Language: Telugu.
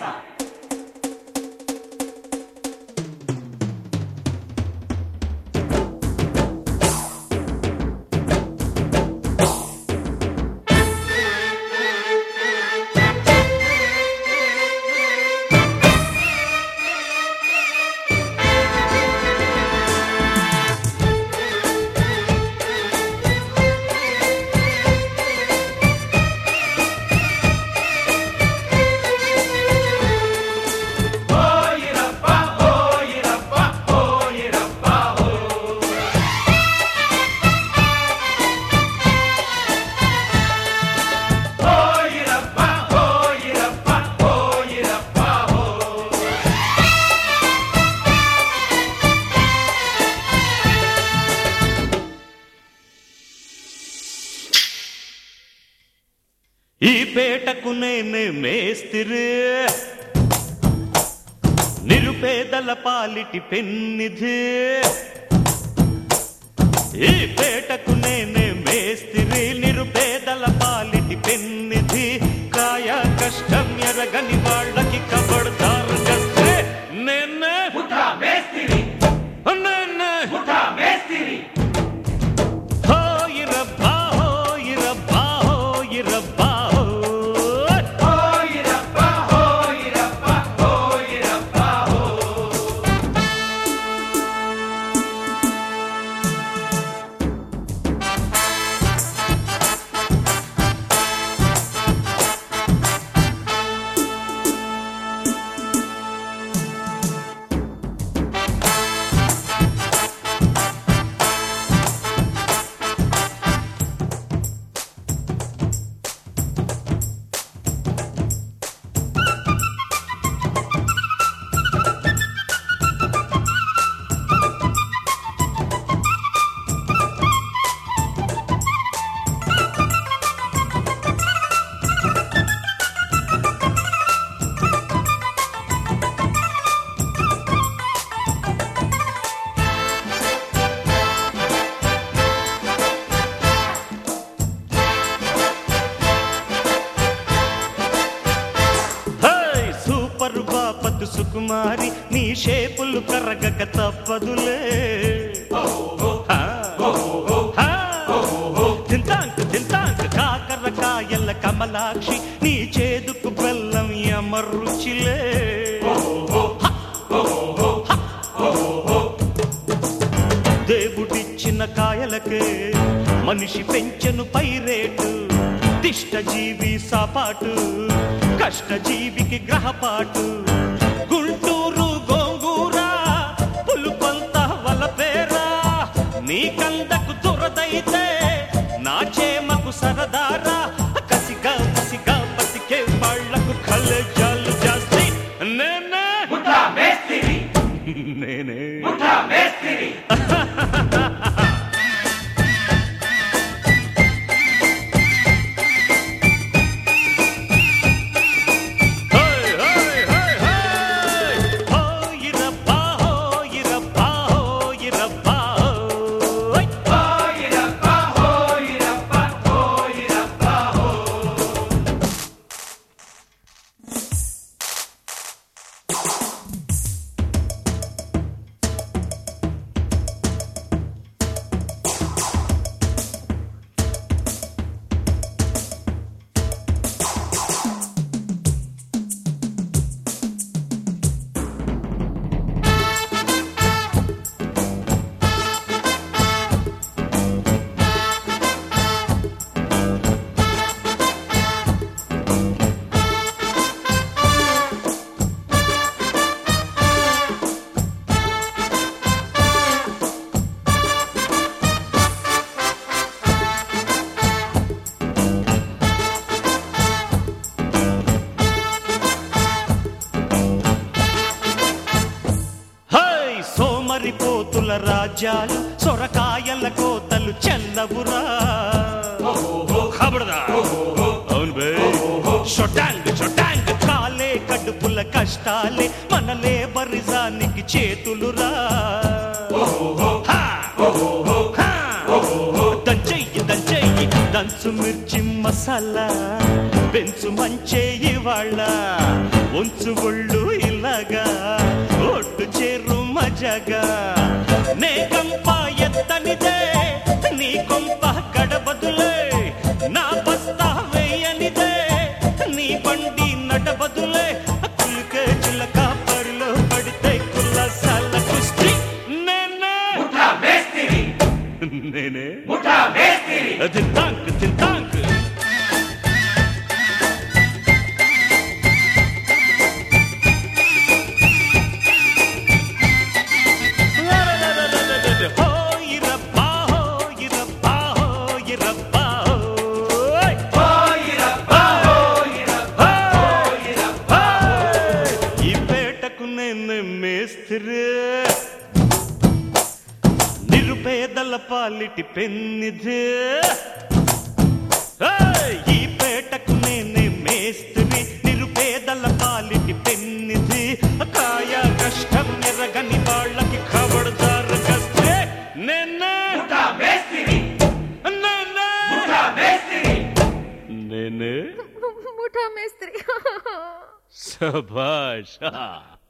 ఈ పేటకు నేనే మేస్తిరి నిరుపేదల పాలిటి పెన్నిధి ఈ పేటకు నేనే మేస్తిరి నిరుపేదల పాలిటి పెన్నిధి కాయ కష్టం ఎరగని వాళ్ళకి కబడతారు గస్తే నేనే ముఠా మేస్తిరి నేనే ముఠా మేస్తిరి హోయిరబ్బా హోయిరబ్బా హోయిరబ్బా హోయ్. హోయిరప్ప హోయిరప్ప హోయిరప్ప హో హై సూపర్ బాపతు సుకుమారి నీ షేపులు కరగక తప్పదులే హా, హా. తింటాంక్ తింటాంక్ కాకరకాయల కమలాక్షి నీ చేదుకు బెల్లం యమరుచిలే దేవుడిచ్చిన కాయలకే మనిషి పెంచెను పై రేటు దిష్టజీవి సాపాటు కష్టజీవికి గ్రహపాటు గుంటూరు గోంగూర పులుపంత వలపేరా నీ కందకు దురదైతే నా చేమకు సరదారా కసిగా కసిగా బతికే వాళ్లకు కలజాలు జాస్తి నేనే ముఠా మేస్తిరి నేనే ముఠా మేస్తిరి హై హై హై హై హోయిరబ్బా హోయిరబ్బా హోయిరబ్బా హోయ్ హోయిరప్ప హోయిరప్ప హోయిరప్ప హో హై సోమరి పోతుల రాజ్యాలు సొరకాయల కోతలు చెల్లవురా ఖబర్దా అవును బే షొటాంగ్ షొటాంగ్ కాలే కడుపుల కష్టాలే మన లేబరిజానికి చేతులురా హా! హా! దంచెయ్యి దంచెయ్యి దంచు మిర్చి మసాలా పెంచు మంచే ఇవాళ్ళ ఉంచు ఒళ్ళు ఇలాగా ఒడ్డు చేరు మజగా నే కంప ఎత్తనిదే నీ కొంప గడబదులే నా బస్తా వేయనిదే నీ బండి నడబదులే కులికే చిలక పరిలో పడితే కుల్లసాల కుస్తీ నేనే ముఠా మేస్తిరి నేనే ముఠా మేస్తిరి తింటాంక్ తింటాంక్ హోయిరబ్బా హోయిరబ్బా హోయిరబ్బా హోయ్ హోయిరప్ప హోయిరప్ప హోయిరప్ప ఈ పేటకు నేను మేస్త్రి నిరుపేదల పాలిటి పెన్నిధి ఏయ్! ఈ పేటకు నేనే మేస్త్రి నిరుపేదల పాలిటి పెన్నిధి కాయ కష్టం ఎరగని వాళ్ళకి ఖబర్దారు కస్తే నేనే ముఠా మేస్తిరి నేనే ముఠా మేస్తిరి నేనే ముఠా మేస్త్రి సభాష్